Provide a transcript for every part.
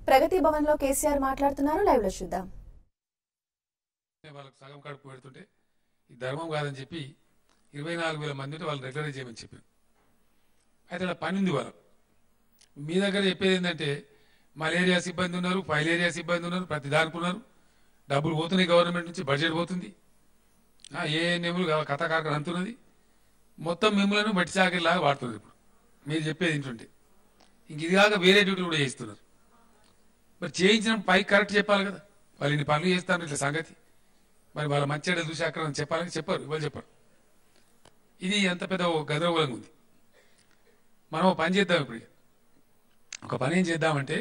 ప్రగతి భవన్ లో కేసీఆర్ మాట్లాడుతున్నారు లైవ్ లో చూద్దాం వాళ్ళకి సగం కడుపు పెడుతుంటే ఈ ధర్మం కాదని చెప్పి ఇరవై నాలుగు వేల మంది ఉంటే వాళ్ళు రెగ్యులర్ చేయమని చెప్పారు అయితే అక్కడ పని ఉంది వాళ్ళకు మీ దగ్గర చెప్పేది ఏంటంటే మలేరియా సిబ్బంది ఉన్నారు ఫైలేరియా సిబ్బంది ఉన్నారు ప్రతి దానికి ఉన్నారు డబ్బులు పోతున్నాయి గవర్నమెంట్ నుంచి బడ్జెట్ పోతుంది ఆ, ఏ నెములు కథ కాక అంతున్నది మొత్తం మిమ్మల్ని బట్టి చాకరిలాగా వాడుతున్నారు ఇప్పుడు మీరు చెప్పేది ఏంటంటే ఇంక ఇది కాక వేరే డ్యూటీలు కూడా చేస్తున్నారు మరి చేయించిన పైకి కరెక్ట్ చెప్పాలి కదా వాళ్ళు ఇన్ని పనులు చేస్తారు ఇట్లా సంగతి మరి వాళ్ళ మంచి చెడ్డలు చూసి అక్కడ చెప్పాలని చెప్పారు ఇవాళ చెప్పారు ఇది ఎంత పెద్ద ఓ గందరగోళంగా ఉంది మనం ఓ పని చేద్దాం ఇప్పుడు ఇక. ఒక పని ఏం చేద్దామంటే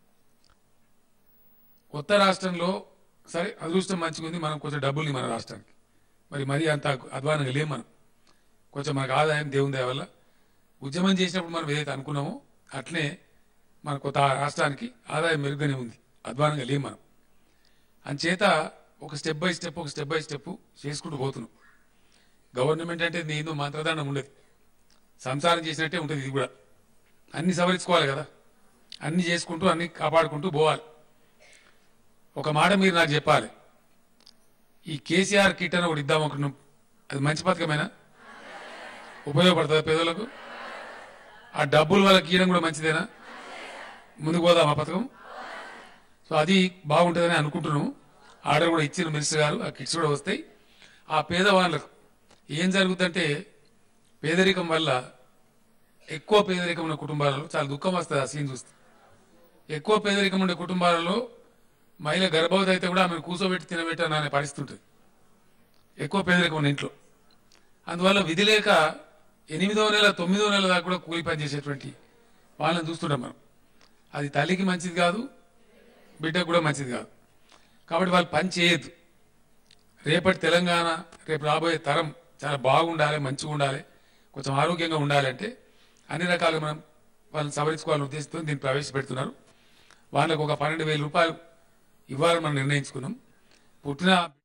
కొత్త రాష్ట్రంలో సరే అదృష్టం మంచిగా ఉంది మనం కొంచెం డబ్బులు మన రాష్ట్రానికి మరి మరీ అంత అధ్వానంగా లేం మనం కొంచెం మనకు ఆదాయం దేవుని దయ వల్ల ఉద్యమం చేసినప్పుడు మనం ఏదైతే అనుకున్నామో అట్లనే మన కొత్త రాష్ట్రానికి ఆదాయం మెరుగ్గానే ఉంది అధ్వానంగా లేం మనం అంచేత ఒక స్టెప్ బై స్టెప్ ఒక స్టెప్ బై స్టెప్ చేసుకుంటూ పోతున్నాం గవర్నమెంట్ అంటే నేను మంత్రదానం ఉండదు సంసారం చేసినట్టే ఉంటుంది ఇది కూడా అన్ని సవరించుకోవాలి కదా అన్ని చేసుకుంటూ అన్ని కాపాడుకుంటూ పోవాలి ఒక మాట మీరు నాకు చెప్పాలి ఈ కేసీఆర్ కిట్ అని ఒకటి ఇద్దాం అనుకున్నాం అది మంచి పథకమేనా ఉపయోగపడుతుంది పేదలకు ఆ డబ్బులు వాళ్ళకి ఇవ్వడం కూడా మంచిదేనా ముందుకు పోదాం ఆ పథకం సో అది బాగుంటుందని అనుకుంటున్నాము ఆర్డర్ కూడా ఇచ్చిన మినిస్టర్ గారు ఆ కిట్స్ కూడా వస్తాయి ఆ పేదవాళ్ళకు ఏం జరుగుతుందంటే పేదరికం వల్ల ఎక్కువ పేదరికం ఉన్న కుటుంబాలలో చాలా దుఃఖం వస్తుంది ఆ సీన్ చూస్తే ఎక్కువ పేదరికం ఉండే కుటుంబాలలో మహిళ గర్భవతి అయితే కూడా ఆమెను కూర్చోబెట్టి తినబెట్టాను అనే పరిస్థితి ఉంటుంది ఎక్కువ పేదరికం ఉన్న ఇంట్లో అందువల్ల విధి లేక ఎనిమిదో నెల తొమ్మిదో నెల దాకా కూడా కూలి పని చేసేటువంటి వాళ్ళని చూస్తుంటాం మనం అది తల్లికి మంచిది కాదు బిడ్డకు కూడా మంచిది కాదు కాబట్టి వాళ్ళు పని చేయొద్దు రేపటి తెలంగాణ రేపు రాబోయే తరం చాలా బాగుండాలి మంచిగా ఉండాలి కొంచెం ఆరోగ్యంగా ఉండాలి అంటే అన్ని రకాలుగా మనం వాళ్ళని సవరించుకోవాలని ఉద్దేశంతో దీన్ని ప్రవేశపెడుతున్నారు వాళ్ళకు ఒక పన్నెండు వేల రూపాయలు ఇవ్వాలని మనం నిర్ణయించుకున్నాం పుట్టిన